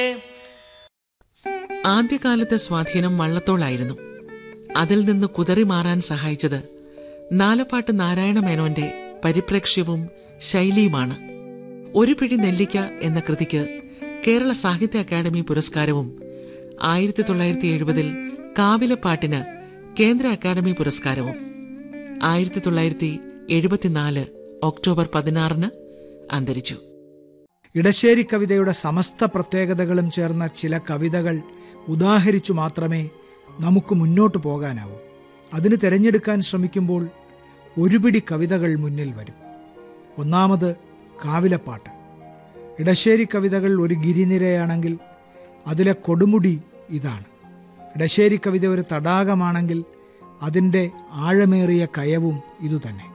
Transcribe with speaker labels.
Speaker 1: ആദ്യകാലത്തെ സ്വാധീനം വള്ളത്തോളായിരുന്നു അതിൽ നിന്ന് കുതറി മാറാൻ സഹായിച്ചത് നാലപ്പാട്ട് നാരായണ മേനോന്റെ പരിപ്രേക്ഷ്യവും ശൈലിയുമാണ് ഒരു പിടി നെല്ലിക്ക എന്ന കൃതിക്ക് കേരള സാഹിത്യ അക്കാദമി പുരസ്കാരവും ആയിരത്തി തൊള്ളായിരത്തി എഴുപതിൽ കാവിലപ്പാട്ടിന് കേന്ദ്ര അക്കാദമി പുരസ്കാരവും ആയിരത്തി തൊള്ളായിരത്തി എഴുപത്തിനാല് ഒക്ടോബർ പതിനാറിന് അന്തരിച്ചു
Speaker 2: ഇടശ്ശേരി കവിതയുടെ സമസ്ത പ്രത്യേകതകളും ചേർന്ന ചില കവിതകൾ ഉദാഹരിച്ചു മാത്രമേ നമുക്ക് മുന്നോട്ട് പോകാനാവൂ അതിന് തിരഞ്ഞെടുക്കാൻ ശ്രമിക്കുമ്പോൾ ഒരുപിടി കവിതകൾ മുന്നിൽ വരും ഒന്നാമത് കാവിലപ്പാട്ട് ഇടശ്ശേരി കവിതകൾ ഒരു ഗിരിനിരയാണെങ്കിൽ അതിലെ കൊടുമുടി ഇതാണ് ഇടശ്ശേരി കവിത ഒരു തടാകമാണെങ്കിൽ അതിൻ്റെ ആഴമേറിയ കയവും ഇതുതന്നെ